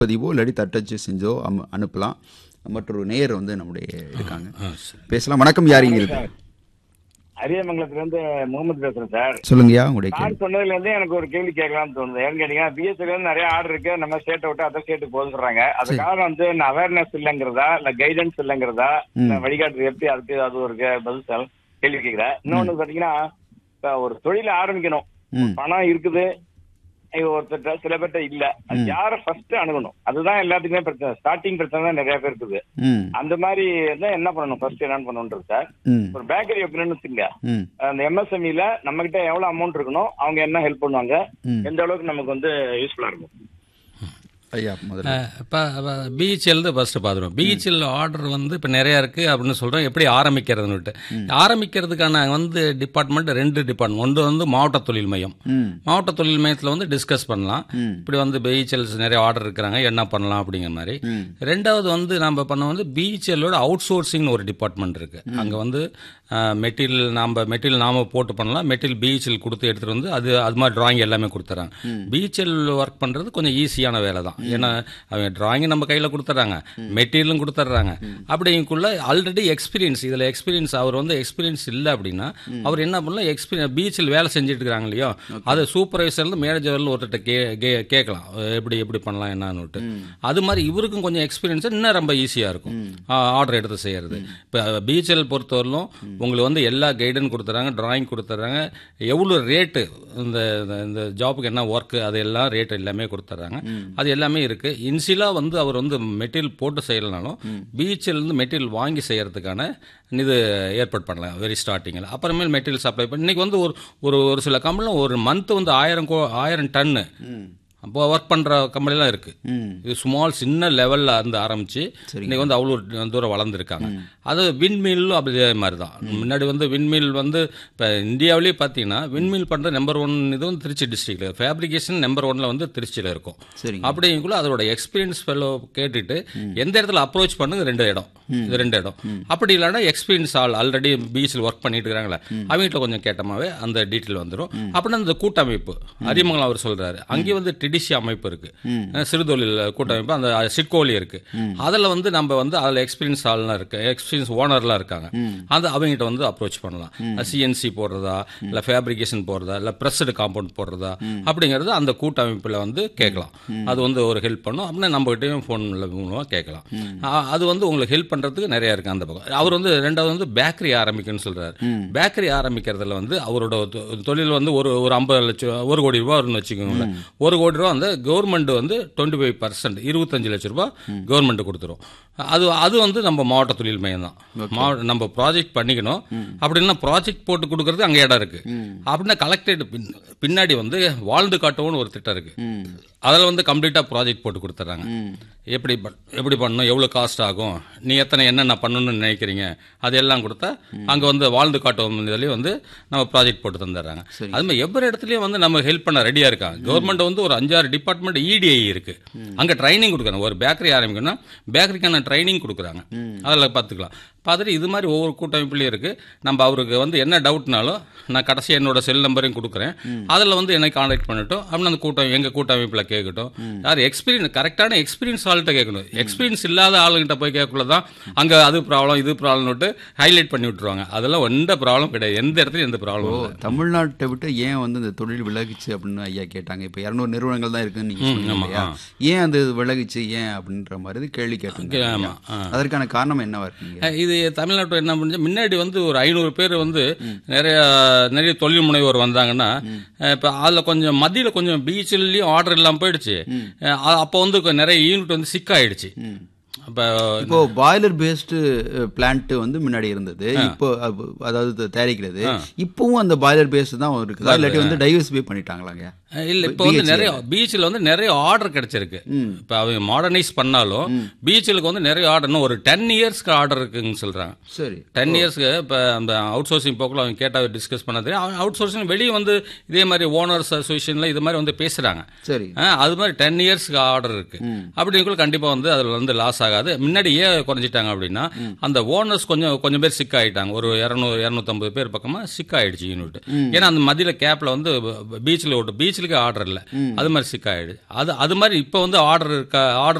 பதிவோ இல்லாட்டி தட்டச்சு செஞ்சோ அம்- அனுப்பலாம் மற்றொரு நேயர் வந்து நம்முடைய இருக்காங்க பேசலாம் வணக்கம் யாரிங்க இருக்கு அரியமங்கலத்துல இருந்து முகமது பேசுறேன் சார் சொல்லுங்கய்யா உங்களுடைய கேள்வி நான் சொன்னதுல இருந்து எனக்கு ஒரு கேள்வி கேட்கலாம்னு தோணுது ஏன்னு கேட்டீங்கன்னா பிஎஸ்சில இருந்து நிறைய ஆர்டர் இருக்கு நம்ம ஸ்டேட்டை விட்டு அதர் ஸ்டேட்டுக்கு போக சொல்றாங்க அது காரணம் வந்து அவேர்னஸ் இல்லைங்கிறதா இல்ல கைடன்ஸ் இல்லைங்கிறதா இல்ல வழிகாட்டு எப்படி அதுக்கு அது ஒரு கே- பதில் சார் கேள்வி கேட்கிறேன் இன்னொன்னு பாத்தீங்கன்னா இப்ப ஒரு தொழில ஆரம்பிக்கணும் ம் பணம் இருக்குது இது ஒருத்தர் சில பேர்ட்ட இல்ல அது யார ஃபர்ஸ்ட் அணுகணும் அதுதான் எல்லாத்துக்குமே பிரச்சனை ஸ்டார்டிங் பிரச்சனை தான் நிறைய பேர் இருக்குது ம் அந்த மாதிரி இருந்தா என்ன பண்ணணும் ஃபர்ஸ்ட் என்ன பண்ணணும்ன்றது சார் ம் ஒரு பேக்கரி வைக்கணும்னு வச்சுங்க ம் அந்த எம்எஸ்எம்இல நம்ம கிட்ட எவ்வளவு அமௌண்ட் இருக்கணும் அவங்க என்ன ஹெல்ப் பண்ணுவாங்க ம். எந்த அளவுக்கு நமக்கு வந்து யூஸ்ஃபுல்லா இருக்கும் ஐயா முதல்ல இப்போ பிஹெச்எல் தான் ஃபஸ்ட்டு பார்த்துருவோம் பிஹெச்எல் ஆர்டர் வந்து இப்போ நிறையா இருக்குது அப்படின்னு சொல்கிறோம் எப்படி ஆரம்பிக்கிறதுன்னுட்டு ஆரம்பிக்கிறதுக்கான வந்து டிபார்ட்மெண்ட் ரெண்டு டிபார்ட்மெண்ட் ஒன்று வந்து மாவட்ட தொழில் மையம் ம் மாவட்ட தொழில் மையத்தில் வந்து டிஸ்கஸ் பண்ணலாம் ம். இப்படி வந்து பிஹெச்எல்ஸ் நிறைய ஆர்டர் இருக்கிறாங்க என்ன பண்ணலாம் அப்படிங்கிற மாதிரி ம். ரெண்டாவது வந்து நம்ம பண்ண வந்து பிஹெச்எல்லோட அவுட் சோர்சிங்னு ஒரு டிபார்ட்மெண்ட் இருக்குது அங்கே வந்து மெட்டீரியல் நாம் மெட்டீரியல் நாம போட்டு பண்ணலாம் மெட்டீரியல் பிஹெச்எல் கொடுத்து எடுத்துகிட்டு வந்து அது அது மாதிரி டிராயிங் எல்லாமே கொடுத்துறாங்க பிஹெச்எல் ஒர்க் பண்ணுறது கொஞ்சம் ஈஸியான வேலை தான் ஏன்னா அவங்க டிராயிங் நம்ம கையில் கொடுத்துட்றாங்க மெட்டீரியலும் கொடுத்துட்றாங்க அப்படிங்குள்ள ஆல்ரெடி எக்ஸ்பீரியன்ஸ் இதில் எக்ஸ்பீரியன்ஸ் அவர் வந்து எக்ஸ்பீரியன்ஸ் இல்லை அப்படின்னா அவர் என்ன பண்ணலாம் எக்ஸ்பீரியன் பீச்சில் வேலை செஞ்சுட்டு இருக்காங்க இல்லையா அது சூப்பர்வைசர்ல மேனேஜர்ல ஒருத்தர் கே கே- கேட்கலாம் எப்படி எப்படி பண்ணலாம் என்னன்னுட்டு அது மாதிரி இவருக்கும் கொஞ்சம் எக்ஸ்பீரியன்ஸ் இன்னும் ரொம்ப ஈஸியாக இருக்கும் ஆர்டர் எடுத்து செய்யறது இப்போ பிஹெச்எல் பொறுத்தவரையிலும் உங்களுக்கு வந்து எல்லா கைடன் கொடுத்துறாங்க டிராயிங் கொடுத்துட்றாங்க எவ்வளோ ரேட்டு இந்த இந்த- இந்த ஜாப்புக்கு என்ன ஒர்க்கு அது எல்லாம் ரேட் எல்லாமே கொடுத்துட்றாங்க அது எல்லாமே இருக்கு இன்சிலாக வந்து அவர் வந்து மெட்டீரியல் போட்டு செய்யலனாலும் பிஹெச்எல் இருந்து மெட்டீரியல் வாங்கி செய்யறதுக்கான இது ஏற்பாடு பண்ணலாம் வெரி ஸ்டார்டிங்கில் அப்புறமேல் மெட்டீரியல் சப்ளை பண்ணி இன்னைக்கு வந்து ஒரு ஒரு ஒரு சில கம்பெனியில் ஒரு மந்த் வந்து ஆயிரம் கோ ஆயிரம் டன்னு அப்போ ஒர்க் பண்ணுற கம்பெனிலாம் இருக்குது ம் இது ஸ்மால் சின்ன லெவலில் இருந்து ஆரம்பிச்சு இன்னைக்கு வந்து அவ்வளோ தூரம் வளர்ந்துருக்காங்க அது விண்மில்லும் அதே மாதிரி தான் முன்னாடி வந்து விண்மில் வந்து இப்போ இந்தியாவிலேயே பார்த்தீங்கன்னா விண்மில் பண்ணுற நம்பர் ஒன் இது வந்து திருச்சி டிஸ்ட்ரிக்டில் ஃபேப்ரிகேஷன் நம்பர் ஒன்ல வந்து திருச்சியில் இருக்கும் சரிங்க அப்படிங்குள்ள அதோட எக்ஸ்பீரியன்ஸ் ஃபெல்லோ கேட்டுட்டு எந்த இடத்துல அப்ரோச் பண்ணுங்க ரெண்டு இடம் இது ரெண்டு இடம் அப்படி இல்லைன்னா எக்ஸ்பீரியன்ஸ் ஆள் ஆல்ரெடி பீச்சில் ஒர்க் பண்ணிட்டு இருக்காங்களே அவங்ககிட்ட கொஞ்சம் கேட்டமாவே அந்த டீட்டெயில் வந்துடும் அப்படின்னா இந்த கூட்டமைப்பு அரிமங்கலம் அவர் சொல்றாரு அங்கே வந்து டிடிசி அமைப்பு இருக்கு அஹ் சிறுதொழில் கூட்டமைப்பு அந்த சிட்கோலி இருக்கு அதில் வந்து நம்ம வந்து அதில் எக்ஸ்பீரியன்ஸ் ஆள்லாம் இருக்கு எக்ஸ்பீரியன்ஸ் ஓனர்லாம் இருக்காங்க அந்த அவங்ககிட்ட வந்து அப்ரோச் பண்ணலாம் சிஎன்சி போடுறதா இல்லை ஃபேப்ரிகேஷன் போடுறதா இல்லை ப்ரெஸ்டு காம்பவுண்ட் போடுறதா அப்படிங்கிறது அந்த கூட்டமைப்பில் வந்து கேட்கலாம் அது வந்து ஒரு ஹெல்ப் பண்ணும் அப்படின்னா நம்மகிட்டயும் ஃபோனில் மூலமாக கேட்கலாம் அ- அது வந்து உங்களுக்கு ஹெல்ப் பண்ணுறதுக்கு நிறைய இருக்கு அந்த பக்கம் அவர் வந்து ரெண்டாவது வந்து பேக்கரி ஆரம்பிக்கணும்னு சொல்றாரு பேக்கரி ஆரம்பிக்கிறதுல வந்து அவரோட தொ- தொழில் வந்து ஒரு ஒரு ஐம்பது லட்சம் ஒரு கோடி ரூபா வரும்னு வச்சுக்கோங்களேன் ஒரு கோடி ரூபா வந்து கவர்மெண்ட் வந்து டுவெண்ட்டி ஃபைவ் பர்சன்ட் இருபத்தஞ்சு லட்ச ரூபா கவர்மெண்ட் கொடுத்துரும் அது அது வந்து நம்ம மாவட்ட தொழில் மையம் தான் மாவட்ட நம்ம ப்ராஜெக்ட் பண்ணிக்கணும் அப்படின்னா ப்ராஜெக்ட் போட்டு கொடுக்கறது அங்கே இடம் இருக்கு அப்படின்னா கலெக்டரேட் பின்னாடி வந்து வாழ்ந்து காட்டவும் ஒரு திட்டம் இருக்கு அதில் வந்து கம்ப்ளீட்டாக ப்ராஜெக்ட் போட்டு கொடுத்துட்றாங்க எப்படி பண்- எப்படி பண்ணணும் எவ்வளோ காஸ்ட் ஆகும் நீ எத்தனை என்னென்ன பண்ணணும்னு நினைக்கிறீங்க அது எல்லாம் கொடுத்தா அங்கே வந்து வாழ்ந்து காட்டும் இதுலேயும் வந்து நம்ம ப்ராஜெக்ட் போட்டு தந்துடுறாங்க அது மாதிரி எவ்வொரு இடத்துலையும் வந்து நம்ம ஹெல்ப் பண்ண ரெடியாக இருக்காங்க கவர்மெண்ட் வந்து ஒரு அஞ்சாறு டிபார்ட்மெண்ட் இடிஐ இருக்கு அங்கே ட்ரைனிங் கொடுக்குறாங்க ஒரு பேக்கரி ஆரம்பிக்கணும்னா பேக்கரிக்கான ட்ரைனிங் கொடுக்குறாங்க அதில் பார்த்துக்கலாம் பார்த்துட்டு இது மாதிரி ஒவ்வொரு கூட்டமைப்புலையும் இருக்கு நம்ம அவருக்கு வந்து என்ன டவுட்னாலும் நான் கடைசி என்னோட செல் நம்பரையும் கொடுக்குறேன் அதில் வந்து என்னை கான்டாக்ட் பண்ணட்டும் அப்படின்னு அந்த கூட்டம் எங்கள் கூட்டமைப்பில் கேட்கட்டும் யார் எக்ஸ்பீரியன்ஸ் கரெக்டான எக்ஸ்பீரியன்ஸ் ஆள்கிட்ட கேட்கணும் எக்ஸ்பீரியன்ஸ் இல்லாத ஆளுகிட்ட போய் கேட்கக்குள்ள தான் அங்கே அது ப்ராப்ளம் இது ப்ராப்ளம்னுட்டு ஹைலைட் பண்ணி விட்டுருவாங்க அதெல்லாம் எந்த ப்ராப்ளம் கிடையாது எந்த இடத்துலையும் எந்த ஓ ப்ராப்ளம் இல்லை தமிழ்நாட்டை விட்டு ஏன் வந்து இந்த தொழில் விலகுச்சு அப்படின்னு ஐயா கேட்டாங்க இப்போ இரநூறு நிறுவனங்கள் தான் இருக்குன்னு நீங்க சொன்னீங்க ஆமா, இல்லையா ஏன் அது விலகுச்சு ஏன் அப்படின்ற மாதிரி கேள்வி கேட்டிருந்தீங்க ஆமா, ஆ. அதற்கான காரணம் என்னவா இருக்கீங்க அஹ் இது தமிழ்நாட்டில் என்ன பண்ணுச்சு முன்னாடி வந்து ஒரு ஐநூறு பேர் வந்து நிறைய நிறைய தொழில் முனைவோர் வந்தாங்கன்னா இப்போ அதில் கொஞ்சம் மத்தியில் கொஞ்சம் பீச்சிலையும் ஆர்டர் இல்லாமல் போயிடுச்சு அஹ் அப்போ வந்து கொ- நிறைய யூனிட் வந்து சிக்காயிடுச்சு இப்போ இப்போ பாய்லர் பேஸ்டு பிளான்ட் வந்து முன்னாடி இருந்தது இப்போ அது- அதாவது தயாரிக்கிறது இப்பவும் அந்த பாய்லர் பேஸ்டு தான் இருக்குதா இல்லாட்டி வந்து டைவர்சிஃபை பண்ணிட்டாங்களாங்க இல்லை இப்போ வந்து நிறைய பீச்சில் வந்து நிறைய ஆர்டர் கிடைச்சிருக்கு இப்போ அவங்க மாடர்னைஸ் பண்ணாலும் பீச்சிலுக்கு வந்து நிறைய ஆர்டர் இன்னும் ஒரு டென் இயர்ஸ்க்கு ஆர்டர் இருக்குன்னு சொல்கிறாங்க சரி டென் இயர்ஸ்க்கு இப்போ அந்த அவுட் சோர்சிங் போக்கில் அவங்க கேட்டால் டிஸ்கஸ் பண்ணது அவுட் சோர்சிங் வெளியே வந்து இதே மாதிரி ஓனர்ஸ் அசோசியேஷனில் இது மாதிரி வந்து பேசுகிறாங்க சரி அது மாதிரி டென் இயர்ஸ்க்கு ஆர்டர் இருக்கு அப்படிங்குள்ள கண்டிப்பாக வந்து அதில் வந்து லாஸ் ஆக ஆகாது முன்னாடி ஏன் குறைஞ்சிட்டாங்க அப்படின்னா அந்த ஓனர்ஸ் கொஞ்சம் கொஞ்சம் பேர் சிக் ஆயிட்டாங்க ஒரு இரநூறு இரநூத்தம்பது பேர் பக்கமா சிக் ஆயிடுச்சு யூனிட் ஏன்னா அந்த மத்தியில கேப்ல வந்து பீச்சில் ஓட்டு பீச்சிலுக்கு ஆர்டர் இல்லை அது மாதிரி சிக் ஆயிடுச்சு அது அது மாதிரி இப்போ வந்து ஆர்டர் இருக்க ஆர்டர்